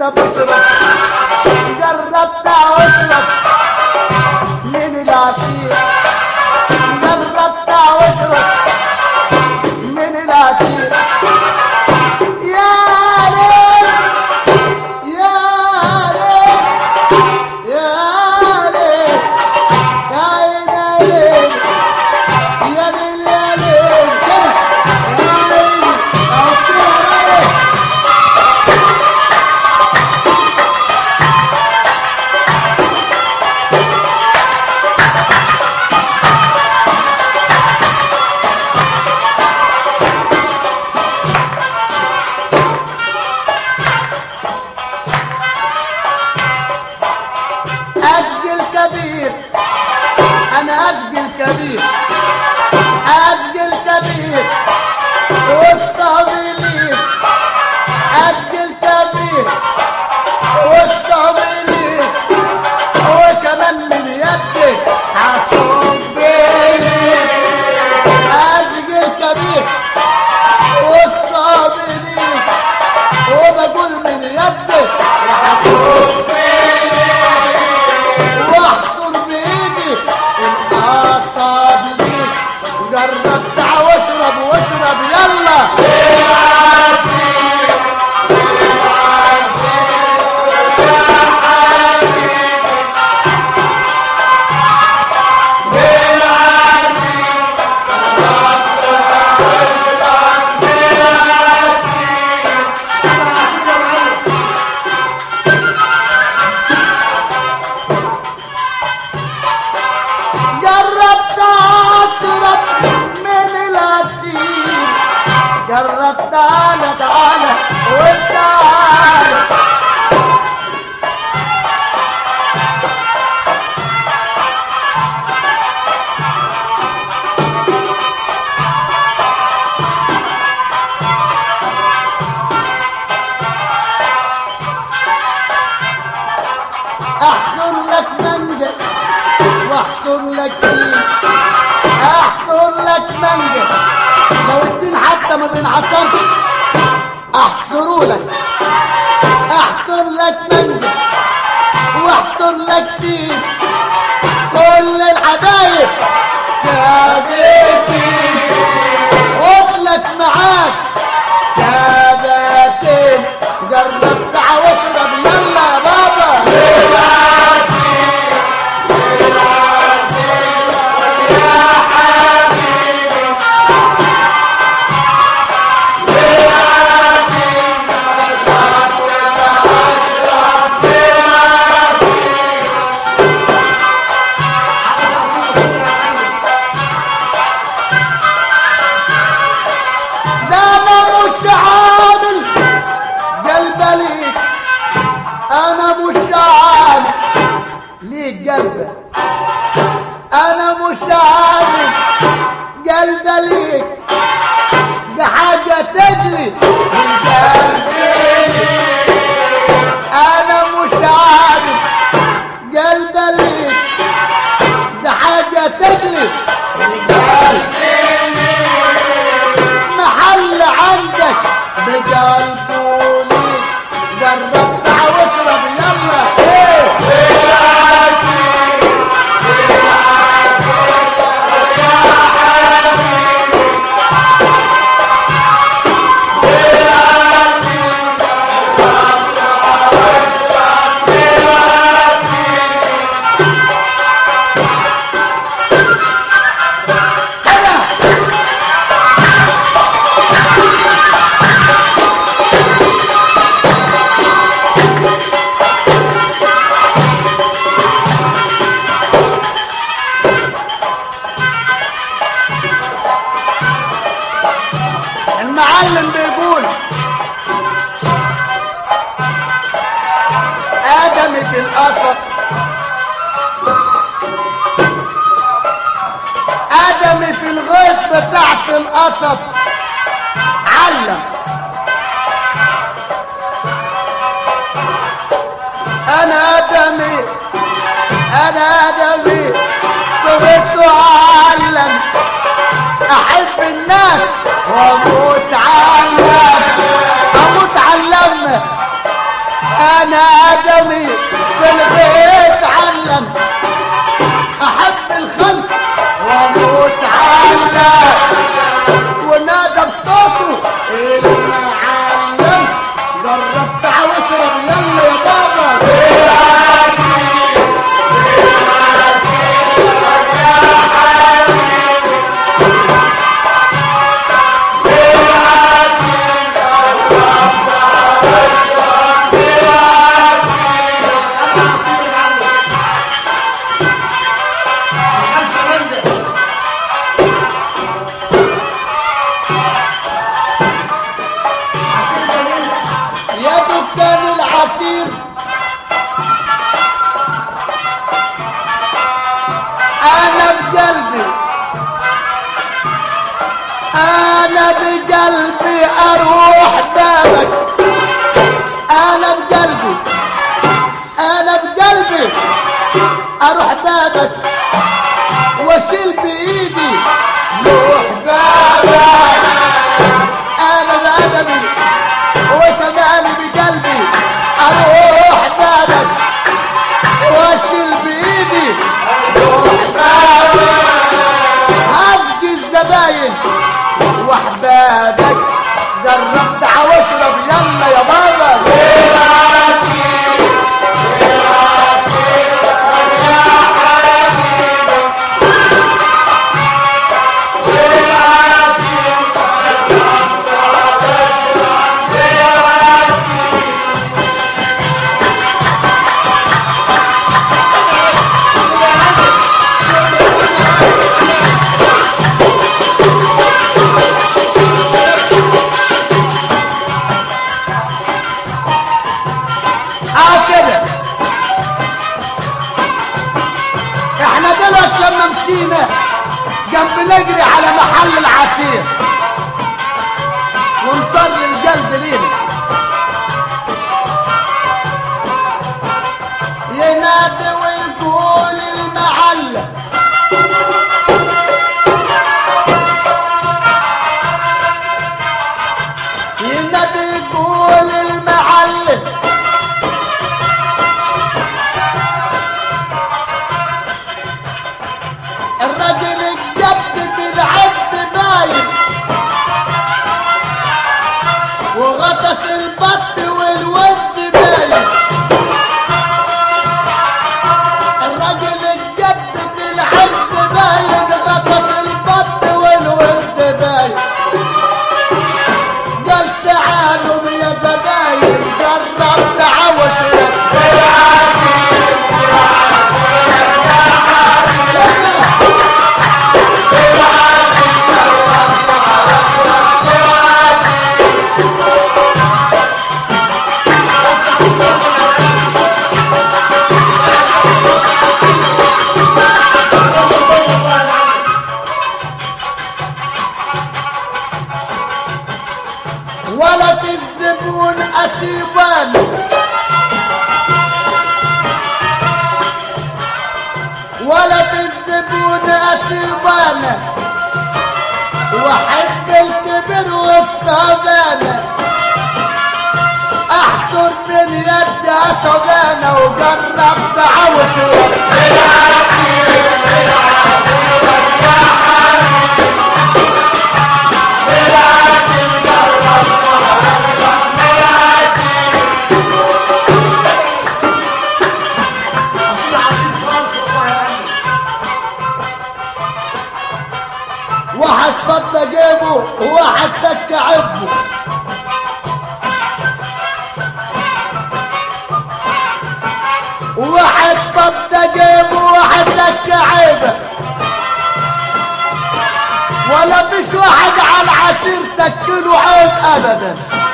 اشرب اشرب جربت اشرب من العصير جربت اشرب من العصير يا ليل يا ليل يا ليل يا ليل يا ليل يا ليل كده يا ليل يا ليل أسقي الكبير أنا أسقي الكبير أسقي الكبير والصابرين أسقي الكبير والصابرين وكمان من يدك عصبيني أسقي الكبير والصابرين وبقول من يدك عصبيني واحصر بايدي الاعصاب ليك جربت واشرب واشرب يلا جربت اشرب من العصير جربت انا تعالى وتعالى احصر لك منجل واحصر لك تين احصر لك منجل لو الدين حتى ما بينعصرش احصروا لك احصر لك منجل واحصر لك تين كل الحبايب سابتين خد لك معاك سابتين جربت واشرب يلا يا بابا ده انا مش عامل قلب ليك انا مش عامل ليك قلب انا مش عامل قلب ليك ده حاجة تجلي من قلبي انا مش عامل قلب ليك ده حاجة تجلي من قلبي محل عندك بقلبوني جربت واشرب يلا ايه المعلم بيقول آدم في القصر آدم في الغيط بتاعت القصب علم أنا آدمي أنا آدمي صرت أعلم احب الناس واموت علم اموت علم آدمي في البيت علم أحب الخلق وأموت علم ونادى بصوته المعلم جرب تعال واشرب يلا يا بابا يا دكان العصير انا بقلبي انا بقلبي اروح بابك انا بقلبي انا بقلبي اروح بابك واشيل بايدي روح بابك انا بأدبي وكمان بقلبي اروح بابك واشيل بايدي روح بابك هسقي الزباين واحبابك جرب دعا واشرب يلا يا بابا اه كده احنا دلوقتي لما مشينا جنب نجري على محل العصير ونطر القلب لينا ينادي ويقول المعلم ينادي يقول المعلم الرجل الجد بالعكس باين وغطس البط والوز باين الرجل الجد بالعكس باين غطس البط والوز باين قال تعالوا يا زباين جرب تعاوش ولا في الزبون أسيبان ولا في الزبون أسيبان وحب الكبر والصبانة أحصر من يد أسبانة وجرب تعوش واحد فض جيبه وواحد تك عبه واحد فض جيبه وواحد تك عيبه ولا فيش واحد على العسير تكله عيب ابدا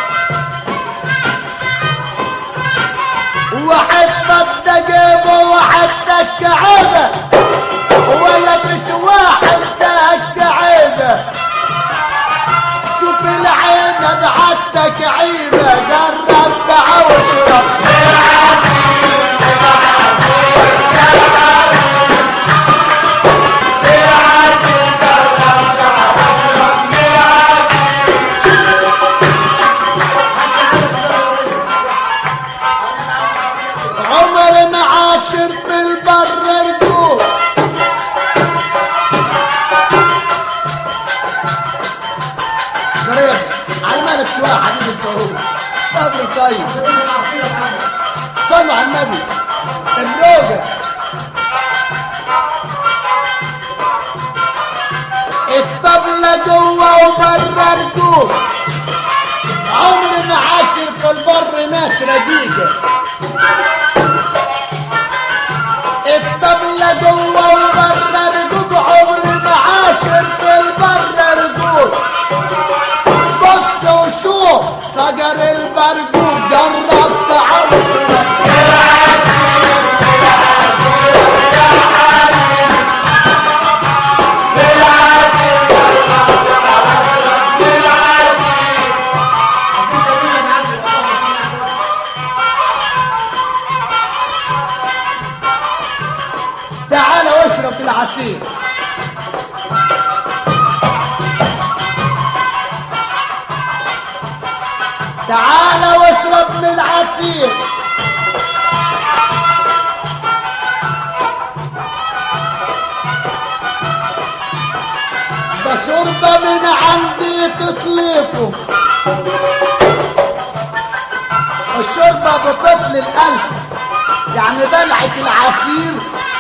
واحد فض جيبه وواحد تك عيبه ولا مش واحد تك عيبه شوف العين بعدتك عيبه جرب تعا واشرب صبر طيب صلوا على النبي الروجة الطبلة جوه وبره رجول عمر ما عاشر في البر ناس رديقة الطبلة جوه وبره رجول عمر ما عاشر في البر رجول بص وشوف صقر البرجول جربت عوشرك تعال واشرب العصير تعال واشرب من العصير ده شربة من عندي تطلقه الشوربة بتطل القلب يعني بلعة العصير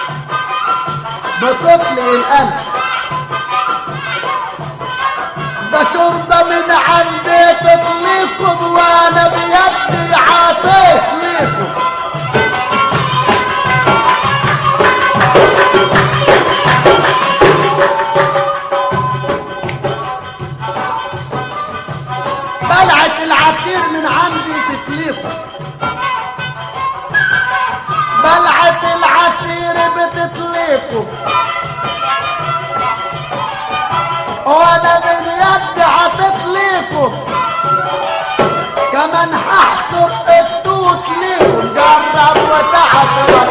بتطل القلب ده شوربة من عندي تطلقكم وانا بيدي عطيت ليكم بلعة العصير من عندي تتليكم بلعة العصير بتتليكم وانا من يدي هتطليكم كمان هحصر التوت ليكم جرب وتعشرب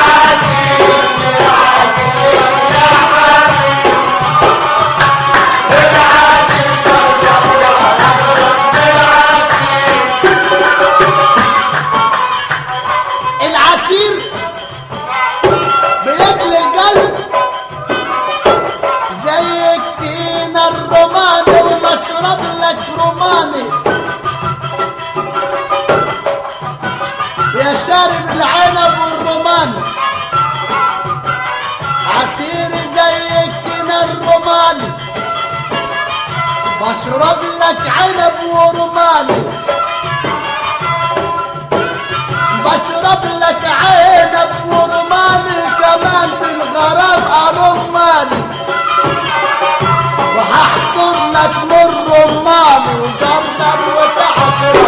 العصير بيجلي القلب زي التينة الروماني ومشرب لك روماني يا شارب العنب والروماني عصير زي التينة الروماني بشرب لك عنب وروماني بشرب لك عنب ورماني كمان في الغرام أرماني وهحصر لك من رماني وجرب وتعشر